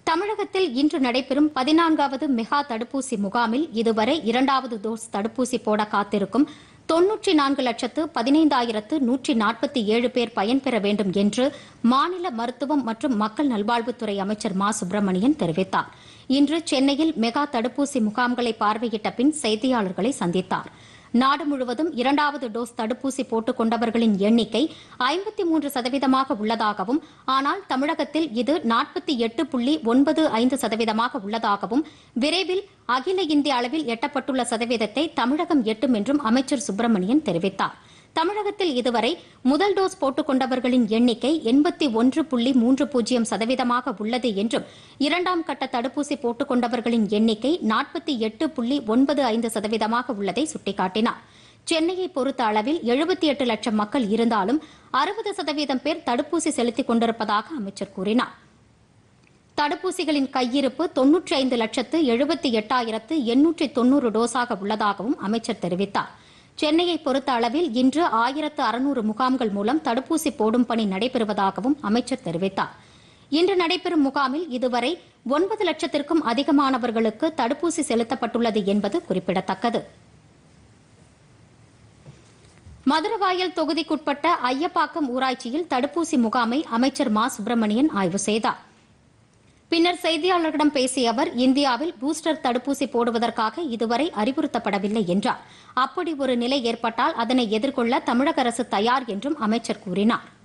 தமிழகத்தில் இன்று நடைபெறும் பதினான்காவது மெகா தடுப்பூசி முகாமில் இதுவரை இரண்டாவது டோஸ் தடுப்பூசி போட காத்திருக்கும் தொன்னூற்றி நான்கு லட்சத்து பதினைந்தாயிரத்து நூற்றி நாற்பத்தி ஏழு பேர் பயன்பெற வேண்டும் என்று மாநில மருத்துவம் மற்றும் மக்கள் நல்வாழ்வுத்துறை அமைச்சர் மா சுப்பிரமணியன் தெரிவித்தார் இன்று சென்னையில் மெகா தடுப்பூசி முகாம்களை பார்வையிட்ட பின் செய்தியாளர்களை சந்தித்தார் நாடு முழுவதும் இரண்டாவது டோஸ் தடுப்பூசி போட்டுக் கொண்டவர்களின் எண்ணிக்கை ஐம்பத்தி மூன்று சதவீதமாக உள்ளதாகவும் ஆனால் தமிழகத்தில் இது நாற்பத்தி எட்டு புள்ளி ஒன்பது ஐந்து சதவீதமாக உள்ளதாகவும் விரைவில் அகில இந்திய அளவில் எட்டப்பட்டுள்ள சதவீதத்தை தமிழகம் எட்டும் என்றும் அமைச்சர் சுப்பிரமணியன் தெரிவித்தார் தமிழகத்தில் இதுவரை முதல் டோஸ் போட்டுக் கொண்டவர்களின் எண்ணிக்கை எண்பத்தி ஒன்று புள்ளி மூன்று பூஜ்ஜியம் சதவீதமாக உள்ளது என்றும் இரண்டாம் கட்ட தடுப்பூசி போட்டுக் கொண்டவர்களின் எண்ணிக்கை நாற்பத்தி எட்டு புள்ளி ஒன்பது ஐந்து சதவீதமாக உள்ளதை சுட்டிக்காட்டினார் சென்னையை பொறுத்த அளவில் எழுபத்தி எட்டு லட்சம் மக்கள் இருந்தாலும் அறுபது சதவீதம் பேர் தடுப்பூசி செலுத்திக் கொண்டிருப்பதாக அமைச்சர் கூறினார் தடுப்பூசிகளின் கையிருப்பு தொன்னூற்றி ஐந்து லட்சத்து எழுபத்தி எட்டாயிரத்து எண்ணூற்றி தொன்னூறு டோஸாக உள்ளதாகவும் அமைச்சர் தெரிவித்தார் சென்னையை பொறுத்த அளவில் இன்று ஆயிரத்து அறுநூறு முகாம்கள் மூலம் தடுப்பூசி போடும் பணி நடைபெறுவதாகவும் அமைச்சர் தெரிவித்தார் இன்று நடைபெறும் முகாமில் இதுவரை ஒன்பது லட்சத்திற்கும் அதிகமானவர்களுக்கு தடுப்பூசி செலுத்தப்பட்டுள்ளது என்பது குறிப்பிடத்தக்கது மதுரவாயல் தொகுதிக்குட்பட்ட ஐயப்பாக்கம் ஊராட்சியில் தடுப்பூசி முகாமை அமைச்சர் மா சுப்பிரமணியன் ஆய்வு செய்தார் பின்னர் செய்தியாளர்களிடம் பேசிய அவர் இந்தியாவில் பூஸ்டர் தடுப்பூசி போடுவதற்காக இதுவரை அறிவுறுத்தப்படவில்லை என்றார் அப்படி ஒரு நிலை ஏற்பட்டால் அதனை எதிர்கொள்ள தமிழக அரசு தயார் என்றும் அமைச்சர் கூறினார்